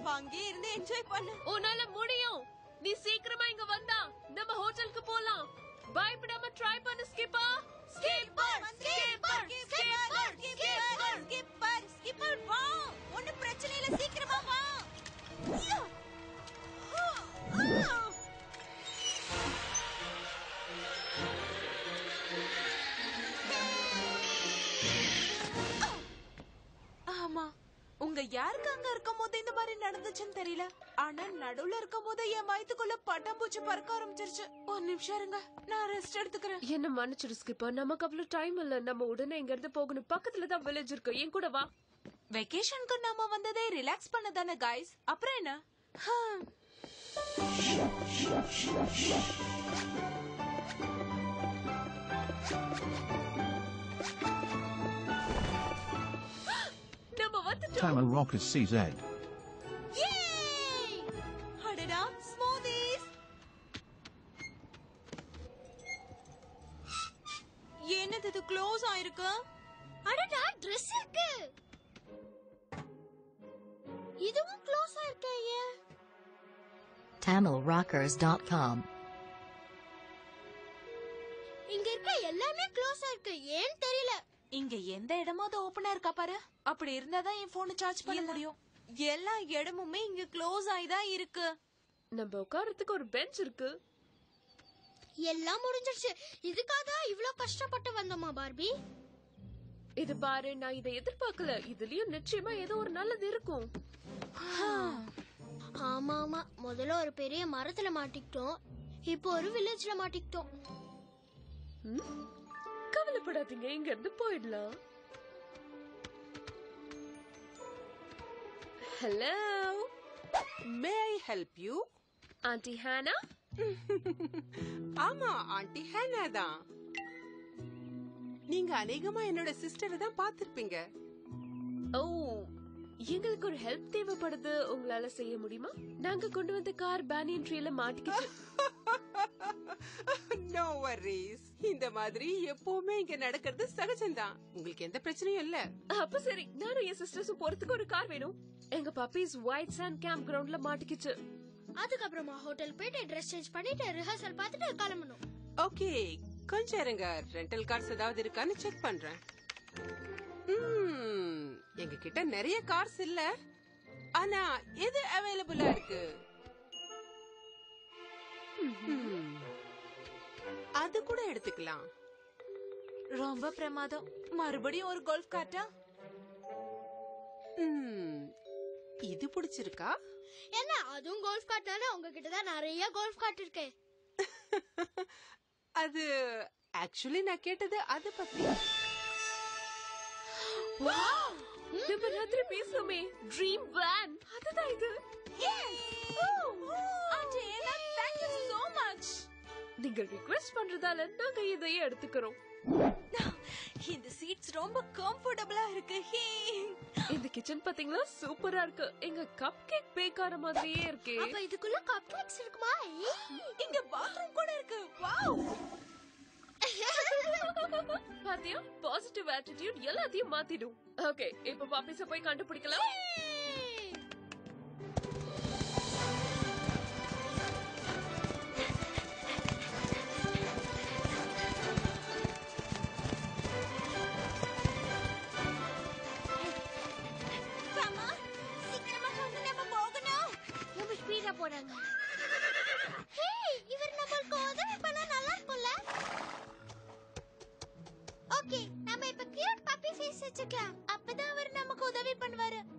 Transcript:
அங்கே இருந்து என்ஜாய் பண்ணு உன்னால முடியும் நீ சீக்கிரமா இங்க வந்தா நம்ம ஹோட்டலுக்கு போலாம் பயப்படாம ட்ரை பண்ணு skipper skipper skipper skipper skipper skipper skipper வா ஒண்ணு பிரச்சனை இல்ல சீக்கிரமா வா ஐயோ! ஆ! ஆ! ஆமா உங்க யாருக்கு அங்க இருக்கும் போது இந்த மாதிரி நடந்துச்சுன்னு தெரியல ஆனா நடுவுல இருக்கும் போது என் வயித்துக்குள்ள பட்டாம்பூச்சி பறக்க ஆரம்பிச்சிருச்சு ஒரு நிமிஷம் இருங்க நான் ரெஸ்ட் எடுத்துக்கிறேன் என்ன மன்னிச்சிடு ஸ்கிப்பா நமக்கு அவ்வளவு டைம் இல்ல நம்ம உடனே இங்க இருந்து போகணும் பக்கத்துல தான் வில்லேஜ் இருக்கு என் கூட வா வெக்கேஷனுக்கு நாம வந்ததே ரிலாக்ஸ் பண்ண தானே காய்ஸ் அப்புறம் என்ன ஹம். நம்ம வந்துட்டோம் Tamil Rockers CZ. Yay! அடடா ஸ்மூதிஸ் என்னது இது க்ளோஸ் ஆயிருக்கு அடடா Dress இருக்கு இதுவும் க்ளோஸ் இருக்கே TamilRockers.com. இங்க இருக்க எல்லாமே க்ளோஸ் இருக்கு ஏன் தெரியல இங்க எந்த இடமாவது ஓபனா இருக்கா பாரு அப்படி இருந்தாதான் என் போனை சார்ஜ் பண்ண முடியும் எல்லா இடமுமே இங்க க்ளோஸ் ஆயிதான் இருக்கு நம்ம உட்காரத்துக்கு ஒரு பெஞ்ச் இருக்கு எல்லாம் முடிஞ்சிருச்சு இதுக்காக தான் இவ்ளோ கஷ்டப்பட்டு வந்தோமா பார்பி இது பாரு நான் இதை எதிர்பார்க்கல இதுலயும் நிச்சயமா ஏதோ ஒரு நல்லது இருக்கும் ஆமா ஆமா முதல்ல ஒரு பெரிய மரத்துல மாட்டிக்கிட்டோம் இப்போ ஒரு வில்லேஜ்ல மாட்டிக்கிட்டோம் ம்? கவலைப்படாதீங்க இங்க இருந்து போயிடலாம் hello may I help you aunty ஹானா ஆமா ஆண்டி ஹேனா தான் நீங்க அநேகமா என்னோட சிஸ்டரை தான் பாத்திருப்பீங்க ஓ எங்களுக்கு ஒரு ஹெல்ப் தேவைப்படுது உங்களால செய்ய முடியுமா நாங்க கொண்டு வந்த கார் பேனியன் ட்ரீல மாட்டிக்கிச்சு நோ வரிஸ் இந்த மாதிரி எப்பவுமே இங்க நடக்கிறது சகஜம்தான் உங்களுக்கு எந்த பிரச்சனையும் இல்ல அப்ப சரி நானும் என் சிஸ்டர்ஸும் போறதுக்கு ஒரு கார் வேணும் எங்க பப்பீஸ் ஒயிட் சாண்ட் கேம்ப் கிரவுண்ட்ல மாட்டிக்கிச்சு அதுக்கப்புறமா ஹோட்டல் போயிட்டு ட்ரெஸ் சேஞ்ச் பண்ணிட்டு ரிஹர்சல் பார்த்துட்டு கிளம்பணும் ஓகே கொஞ்சம் இருங்க ரெண்டல் கார்ஸ் ஏதாவது இருக்கான்னு செக் பண்றேன் ம், எங்க கிட்ட நிறைய கார்ஸ் இல்ல ஆனா எது அவைலபிளா இருக்கு ம், அது கூட எடுத்துக்கலாம் ரொம்ப பிரமாதம் மறுபடியும் ஒரு கோல்ஃப் கார்ட்டா ம், இது பிடிச்சிருக்கா என்ன அதுவும் கோல்ஃப் கார்ட் தானே உங்ககிட்ட தான் நிறைய கோல்ஃப் கார்ட் இருக்கே அது ஆக்சுவலி நான் கேட்டது அது பத்தி நம்ம ராத்திரி பேசுமே ட்ரீம் வேன் அதுதான் இது ஆண்டி ஏனா தேங்க் யூ so much நீங்க ரிக்வெஸ்ட் பண்றதால நாங்க இதையே எடுத்துக்கிறோம் இந்த சீட்ஸ் ரொம்ப கம்ஃபர்டபுளா இருக்கு ஹே இந்த கிச்சன் பாத்தீங்களா சூப்பரா இருக்கு எங்க கப் கேக் பேக் ஆன மாதிரியே இருக்கே அப்ப இதுக்குள்ள கப் கேக்ஸ் இருக்குமா இங்க பாத்ரூம் கூட இருக்கு வாவ் பாத்தியா பாசிட்டிவ் ஆட்டிடியூட் எல்லாத்தையும் மாத்திடும் ஓகே இப்ப பாப்பிஸ போய் கண்டுபிடிக்கலாம் சாமா சீக்கிரமா வந்து நம்ம போகணும் ரொம்ப ஸ்பீடா போறாங்க ஹே இவர் நம்மளுக்கு உதவி பண்ணா நல்லா இருக்கும்ல ஓகே நம்ம இப்ப கியூட் பப்பி ஃபேஸ் வச்சுக்கலாம் அப்பதான் அவர் நமக்கு உதவி பண்ணுவாரு